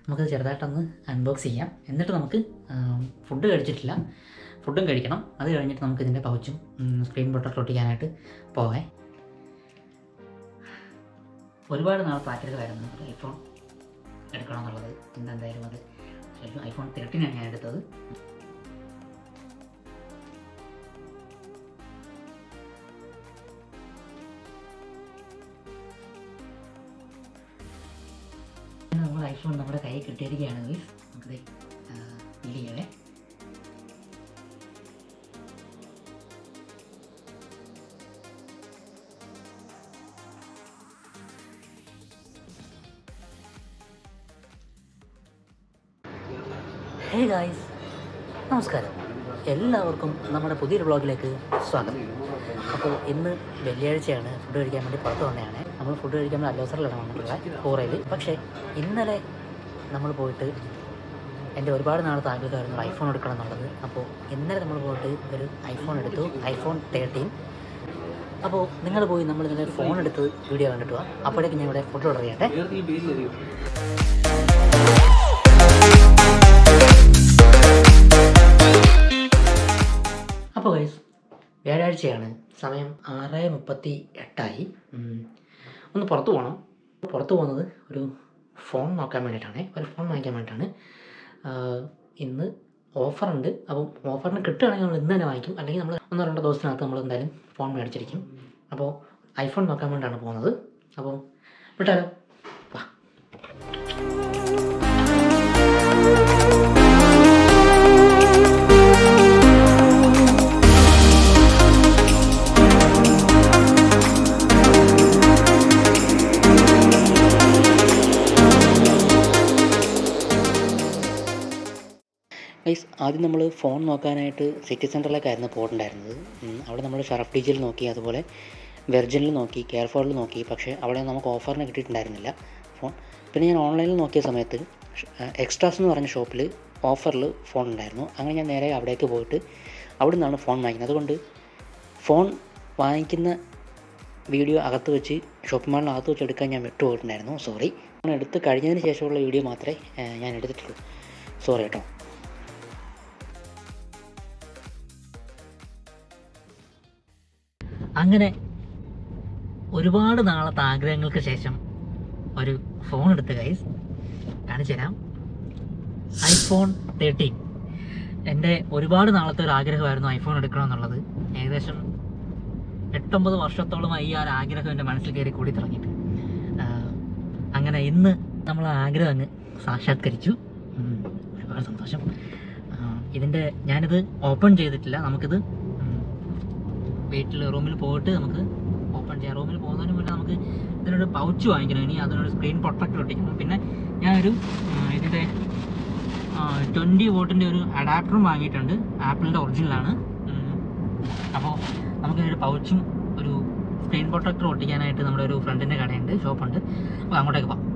നമുക്കത് ചെറുതായിട്ടൊന്ന് അൺബോക്സ് ചെയ്യാം എന്നിട്ട് നമുക്ക് ഫുഡ് കഴിച്ചിട്ടില്ല ഫുഡും കഴിക്കണം അത് കഴിഞ്ഞിട്ട് നമുക്ക് ഇതിൻ്റെ പൗച്ചും സ്ക്രീൻ പ്രൊട്ടക്ടർ ഒട്ടിക്കാനായിട്ട് പോവേ ഒരുപാട് നാളത്തെ ആഗ്രഹമായിരുന്നു ഒരു ഐഫോൺ എടുക്കണം എന്നുള്ളത് ഇന്ന് എന്തായാലും അത് ശരിക്കും ഐഫോൺ തേർട്ടീനാണ് ഞാൻ എടുത്തത് നമ്മൾ ഐഫോൺ നമ്മുടെ കയ്യിൽ കിട്ടിയിരിക്കുകയാണ് ഗൈസ് നമുക്കിത് ഫീൽ ചെയ്യവേ ഹേ ഗായ്സ് നമസ്കാരം എല്ലാവർക്കും നമ്മുടെ പുതിയൊരു വ്ളോഗിലേക്ക് സ്വാഗതം അപ്പോൾ ഇന്ന് വെള്ളിയാഴ്ചയാണ് ഫുഡ് കഴിക്കാൻ വേണ്ടി പുറത്ത് വന്നതാണ് നമ്മൾ ഫുഡ് കഴിക്കാൻ വേണ്ടി അല്ലോസറിലാണ് വന്നിട്ടുള്ളത് കോറയിൽ പക്ഷേ ഇന്നലെ നമ്മൾ പോയിട്ട് എൻ്റെ ഒരുപാട് നാളത്തെ ആഗ്രഹമായിരുന്നു ഐഫോൺ എടുക്കണം എന്നുള്ളത് അപ്പോൾ ഇന്നലെ നമ്മൾ പോയിട്ട് ഒരു ഐഫോൺ എടുത്തു ഐഫോൺ തേർട്ടീൻ അപ്പോൾ നിങ്ങൾ പോയി നമ്മൾ ഇന്നലെ ഒരു ഫോൺ എടുത്ത് വീഡിയോ കണ്ടിട്ട് പോവാം അപ്പോഴേക്ക് ഞാൻ ഇവിടെ ഫുഡ് ഓർഡർ ചെയ്യട്ടെ അപ്പോൾ ഗൈസ് വ്യാഴാഴ്ചയാണ് സമയം ആറ് മുപ്പത്തി എട്ടായി ഉം. ഒന്ന് പുറത്ത് പോകണം പുറത്ത് പോകുന്നത് ഒരു ഫോൺ നോക്കാൻ വേണ്ടിയിട്ടാണ് ഒരു ഫോൺ വാങ്ങിക്കാൻ വേണ്ടിയിട്ടാണ് ആഹ് ഇന്ന് ഓഫറുണ്ട് അപ്പം ഓഫറിന് കിട്ടുകയാണെങ്കിൽ നമ്മൾ ഇന്ന് തന്നെ വാങ്ങിക്കും അല്ലെങ്കിൽ നമ്മൾ ഒന്നോ രണ്ടോ ദിവസത്തിനകത്ത് നമ്മൾ എന്തായാലും ഫോൺ മേടിച്ചിരിക്കും അപ്പോൾ ഐഫോൺ നോക്കാൻ വേണ്ടിയിട്ടാണ് പോകുന്നത് അപ്പോൾ വിട്ടാലോ വാ ഗൈസ് ആദ്യം നമ്മൾ ഫോൺ നോക്കാനായിട്ട് സിറ്റി സെൻറ്ററിലേക്കായിരുന്നു പോയിട്ടുണ്ടായിരുന്നത് ഉം, അവിടെ നമ്മൾ ഷറഫ് ഡിജിൽ നോക്കി അതുപോലെ വെർജിനിൽ നോക്കി കെയർഫോളിൽ നോക്കി പക്ഷേ അവിടെ നമുക്ക് ഓഫറിന് കിട്ടിയിട്ടുണ്ടായിരുന്നില്ല ഫോൺ പിന്നെ ഞാൻ ഓൺലൈനിൽ നോക്കിയ സമയത്ത് എക്സ്ട്രാസ് എന്ന് പറഞ്ഞ ഷോപ്പിൽ ഓഫറിൽ ഫോൺ ഉണ്ടായിരുന്നു അങ്ങനെ ഞാൻ നേരെ അവിടേക്ക് പോയിട്ട് അവിടെ നിന്നാണ് ഫോൺ വാങ്ങിക്കുന്നത് അതുകൊണ്ട് ഫോൺ വാങ്ങിക്കുന്ന വീഡിയോ അകത്ത് വെച്ച് ഷോപ്പിംഗ് മാളിന് അകത്ത് വെച്ച് എടുക്കാൻ ഞാൻ വിട്ടുപോയിട്ടുണ്ടായിരുന്നു സോറി ഫോൺ എടുത്ത് കഴിഞ്ഞതിന് ശേഷമുള്ള വീഡിയോ മാത്രമേ ഏഹ്, ഞാൻ എടുത്തിട്ടുള്ളൂ സോറി കേട്ടോ അങ്ങനെ ഒരുപാട് നാളത്തെ ആഗ്രഹങ്ങൾക്ക് ശേഷം ഒരു ഫോൺ എടുത്ത് കൈസ് കാണിച്ചു തരാം ഐഫോൺ തേർട്ടീൻ എൻ്റെ ഒരുപാട് നാളത്തെ ഒരു ആഗ്രഹമായിരുന്നു ഐഫോൺ എടുക്കണം എന്നുള്ളത് ഏകദേശം എട്ടൊമ്പത് വർഷത്തോളമായി ഈ ആ ഒരു ആഗ്രഹം എൻ്റെ മനസ്സിൽ കയറി കൂടി തുടങ്ങിയിട്ട് ആഹ് അങ്ങനെ ഇന്ന് നമ്മൾ ആ ആഗ്രഹം അങ്ങ് സാക്ഷാത്കരിച്ചു ഉം, ഒരുപാട് സന്തോഷം ആഹ് ഇതിൻ്റെ ഞാനിത് ഓപ്പൺ ചെയ്തിട്ടില്ല നമുക്കിത് ഉം, വീട്ടിൽ റൂമിൽ പോയിട്ട് നമുക്ക് ഓപ്പൺ ചെയ്യാം റൂമിൽ പോകുന്നതിന് മുന്നേ നമുക്ക് ഇതിനൊരു പൗച്ച് വാങ്ങിക്കണം ഇനി അതിനൊരു സ്ക്രീൻ പ്രൊട്ടക്ടർ ഒട്ടിക്കണം പിന്നെ ഞാനൊരു ആ, ഇതിൻ്റെ ട്വൻറ്റി വോട്ടിൻ്റെ ഒരു അഡാപ്റ്ററും വാങ്ങിയിട്ടുണ്ട് ആപ്പിളിൻ്റെ ഒറിജിനലാണ് അപ്പോൾ നമുക്കിതൊരു പൗച്ചും ഒരു സ്ക്രീൻ പ്രൊട്ടക്ടർ ഒട്ടിക്കാനായിട്ട് നമ്മുടെ ഒരു ഫ്രണ്ടിൻ്റെ കടയുണ്ട് ഷോപ്പുണ്ട് അപ്പോൾ അങ്ങോട്ടേക്ക് പോകാം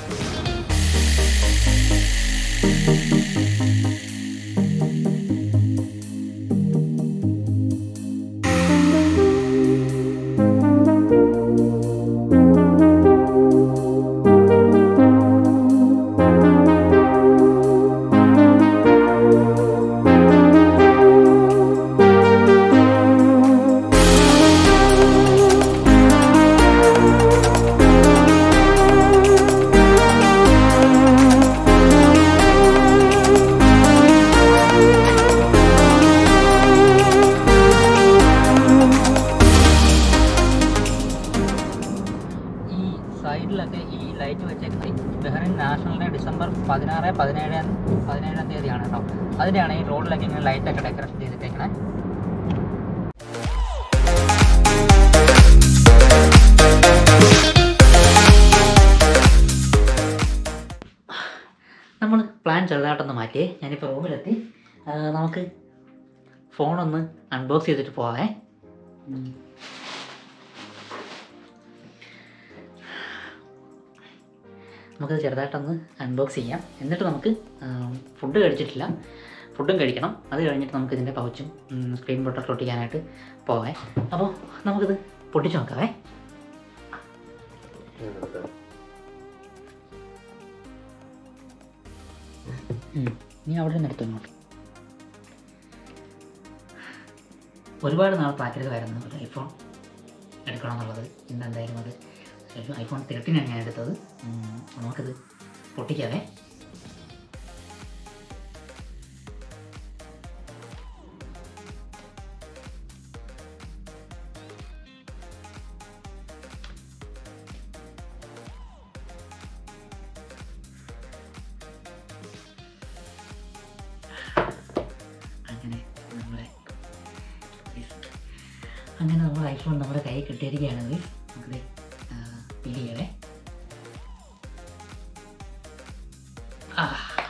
ഈ സൈഡിലൊക്കെ ഈ ലൈറ്റ് വെച്ചേക്കുന്നത് ബഹ്റിൻ നാഷണൽ ഡേ ഡിസംബർ പതിനാറ് പതിനേഴാം പതിനേഴാം തീയതിയാണ് കേട്ടോ അതിൻ്റെയാണ് ഈ റോഡിലൊക്കെ ഇങ്ങനെ ലൈറ്റൊക്കെ ഡെക്കറേഷൻ ചെയ്തിട്ടേക്കണേ നമ്മൾ പ്ലാൻ ചെറുതായിട്ടൊന്ന് മാറ്റിയേ ഞാനിപ്പോൾ റൂമിലെത്തി ആ, നമുക്ക് ഫോണൊന്ന് അൺബോക്സ് ചെയ്തിട്ട് പോവാമേ ഉം. നമുക്കത് ചെറുതായിട്ടൊന്ന് അൺബോക്സ് ചെയ്യാം എന്നിട്ട് നമുക്ക് ഫുഡ് കഴിച്ചിട്ടില്ല ഫുഡും കഴിക്കണം അത് കഴിഞ്ഞിട്ട് നമുക്ക് ഇതിൻ്റെ പൗച്ചും സ്ക്രീൻ പ്രൊട്ടക്ടർ ഒട്ടിക്കാനായിട്ട് പോവേ അപ്പോൾ നമുക്കിത് പൊട്ടിച്ച് നോക്കാവേ നീ അവിടെ നിന്ന് എടുത്തു ഇങ്ങോട്ട് ഒരുപാട് നാളത്തെ ആഗ്രഹമായിരുന്നു ഒരു ഐഫോൺ എടുക്കണം എന്നുള്ളത് ഇന്ന് എന്തായാലും അത് ഒരു ഐഫോൺ തേർട്ടീനാണ് ഞാൻ എടുത്തത് ഉം, നമുക്കിത് പൊട്ടിക്കാവേ അങ്ങനെ നമ്മുടെ അങ്ങനെ നമ്മുടെ ഐഫോൺ നമ്മുടെ കയ്യിൽ കിട്ടിയിരിക്കുകയാണ് ഗൈസ് നമുക്കിത് ഫീൽ ചെയ്യണേ ആ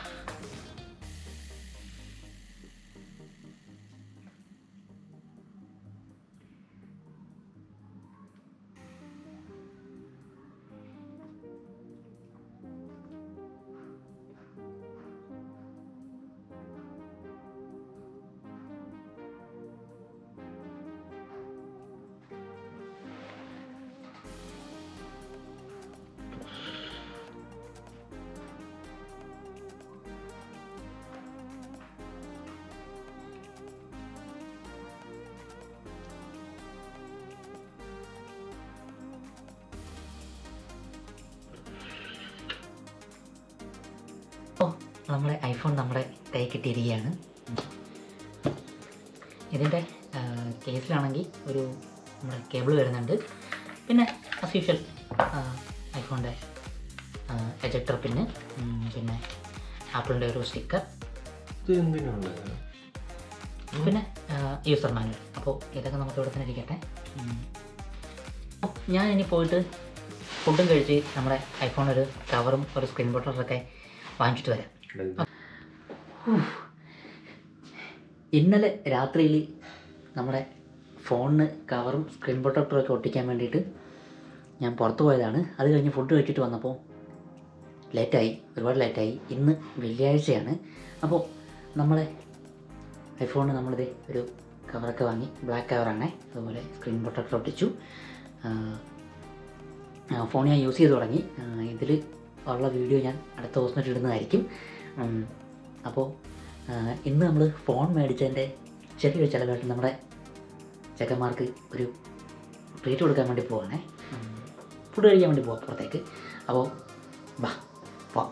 ഓ നമ്മുടെ ഐഫോൺ നമ്മുടെ കൈ കിട്ടിയിരിക്കുകയാണ് ഇതിൻ്റെ കേസിലാണെങ്കിൽ ഒരു നമ്മുടെ കേബിൾ വരുന്നുണ്ട് പിന്നെ അസ് യൂഷ്വൽ ഐഫോണിൻ്റെ എജക്ടർ പിന്ന് ഉം, പിന്നെ ആപ്പിളിൻ്റെ ഒരു സ്റ്റിക്കർ ഇത് എന്തിനുള്ളത് പിന്നെ യൂസർ മാനുവൽ അപ്പോൾ ഇതൊക്കെ നമുക്ക് ഇവിടെ തന്നെ ഇരിക്കട്ടെ ഉം. അപ്പോൾ ഞാൻ ഇനി പോയിട്ട് ഫുഡും കഴിച്ച് നമ്മുടെ ഐഫോൺ ഒരു കവറും ഒരു സ്ക്രീൻ ബോട്ടറൊക്കെ വാങ്ങിച്ചിട്ട് വരാം ഉഫ്. ഇന്നലെ രാത്രിയിൽ നമ്മുടെ ഫോണിന് കവറും സ്ക്രീൻ പ്രൊട്ടക്ടറും ഒക്കെ ഒട്ടിക്കാൻ വേണ്ടിയിട്ട് ഞാൻ പുറത്തു പോയതാണ് അത് കഴിഞ്ഞ് ഫുഡ് കഴിച്ചിട്ട് വന്നപ്പോൾ ലേറ്റായി ഒരുപാട് ലേറ്റായി ഇന്ന് വെള്ളിയാഴ്ചയാണ് അപ്പോൾ നമ്മളെ ഐഫോണിന് നമ്മളിത് ഒരു കവറൊക്കെ വാങ്ങി ബ്ലാക്ക് കവറാണ് അതുപോലെ സ്ക്രീൻ പ്രൊട്ടക്ടർ ഒട്ടിച്ചു ഫോൺ ഞാൻ യൂസ് ചെയ്ത് തുടങ്ങി ഇതിൽ ഉള്ള വീഡിയോ ഞാൻ അടുത്ത ദിവസം ഇടുന്നതായിരിക്കും ഉം, അപ്പോൾ ആ, ഇന്ന് നമ്മൾ ഫോൺ മേടിച്ചതിൻ്റെ ചെറിയൊരു ചിലവായിട്ട് നമ്മുടെ ചെക്കന്മാർക്ക് ഒരു ട്രീറ്റ് കൊടുക്കാൻ വേണ്ടി പോവാണേ ഫുഡ് കഴിക്കാൻ വേണ്ടി പോവാം പുറത്തേക്ക് അപ്പോൾ വാ പോവാം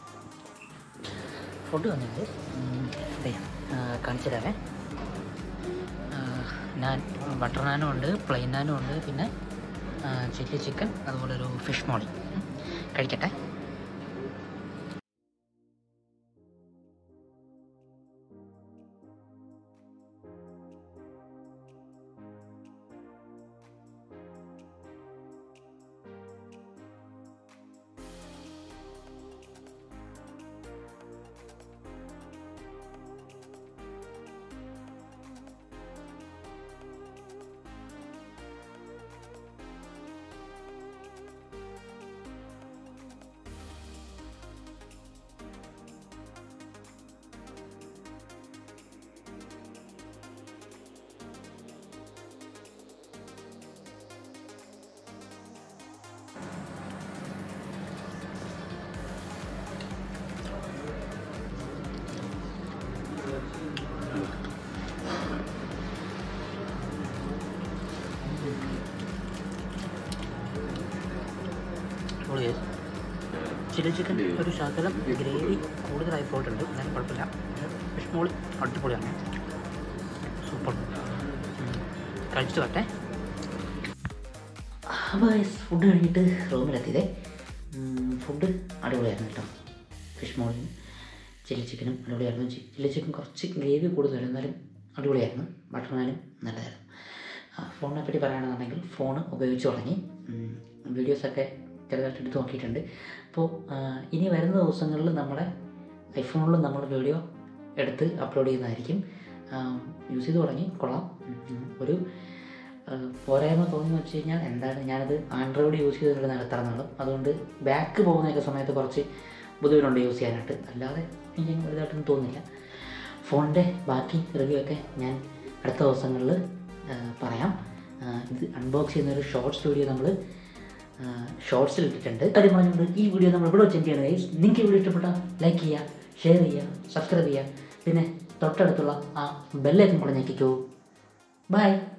ഫുഡ് വന്നത് കാണിച്ചു തരാവേ ആ, ഞാൻ ബട്ടർ നാനും ഉണ്ട് പ്ലെയിൻ നാനും ഉണ്ട് പിന്നെ ചില്ലി ചിക്കൻ അതുപോലെ ഒരു ഫിഷ് മോളി ഉം. കഴിക്കട്ടെ ചില്ലി ചിക്കൻ ഒരു ശകലം ഗ്രേവി കൂടുതലായി പോയിട്ടുണ്ട് എന്നാലും കുഴപ്പമില്ല ഫിഷ് മോളി അടിപൊളിയാണ് സൂപ്പർ കഴിച്ചിട്ട് വരട്ടെ അപ്പോൾ ഫുഡ് കഴിഞ്ഞിട്ട് റൂമിലെത്തിയതേ ഫുഡ് അടിപൊളിയായിരുന്നു കേട്ടോ ഫിഷ് മോളിയും ചില്ലി ചിക്കനും അടിപൊളിയായിരുന്നു ചി- ചില്ലി ചിക്കൻ കുറച്ച് ഗ്രേവി കൂടുതലായിരുന്നു എന്നാലും അടിപൊളിയായിരുന്നു ബട്ടർ നാനും നല്ലതായിരുന്നു ആ, ഫോണിനെ പറ്റി പറയുകയാണെന്നുണ്ടെങ്കിൽ ഫോൺ ഉപയോഗിച്ച് തുടങ്ങി ഉം, വീഡിയോസൊക്കെ ചെറുതായിട്ട് എടുത്ത് നോക്കിയിട്ടുണ്ട് അപ്പോൾ ഇനി വരുന്ന ദിവസങ്ങളിൽ നമ്മുടെ ഐഫോണിൽ നമ്മൾ വീഡിയോ എടുത്ത് അപ്ലോഡ് ചെയ്യുന്നതായിരിക്കും യൂസ് ചെയ്ത് തുടങ്ങി കൊള്ളാം ഉം, ഒരു ആ, പോരായ്മ തോന്നി വെച്ച് കഴിഞ്ഞാൽ എന്താണ് ഞാനത് ആൻഡ്രോയിഡ് യൂസ് ചെയ്തിട്ടുണ്ട് എത്ര നാളും അതുകൊണ്ട് ബാക്ക് പോകുന്നതൊക്കെ സമയത്ത് കുറച്ച് ബുദ്ധിമുട്ടുണ്ട് യൂസ് ചെയ്യാനായിട്ട് അല്ലാതെ എനിക്ക് വലുതായിട്ടൊന്നും തോന്നുന്നില്ല ഫോണിൻ്റെ ബാക്കി റിവ്യൂ ഒക്കെ ഞാൻ അടുത്ത ദിവസങ്ങളിൽ പറയാം ആ, ഇത് അൺബോക്സ് ചെയ്യുന്ന ഒരു ഷോർട്സ് വീഡിയോ നമ്മൾ ഷോർട്സിൽ ഇട്ടിട്ടുണ്ട് കാര്യം പറഞ്ഞുകൊണ്ട് ഈ വീഡിയോ നമ്മൾ ഇവിടെ വെച്ച് എന്ത് ചെയ്യണം നിങ്ങൾക്ക് ഈ വീഡിയോ ഇഷ്ടപ്പെട്ടാൽ ലൈക്ക് ചെയ്യുക ഷെയർ ചെയ്യുക സബ്സ്ക്രൈബ് ചെയ്യുക പിന്നെ തൊട്ടടുത്തുള്ള ആ ബെല്ലൈക്കൺ കൂടെ ഞെക്കിക്കോ ബൈ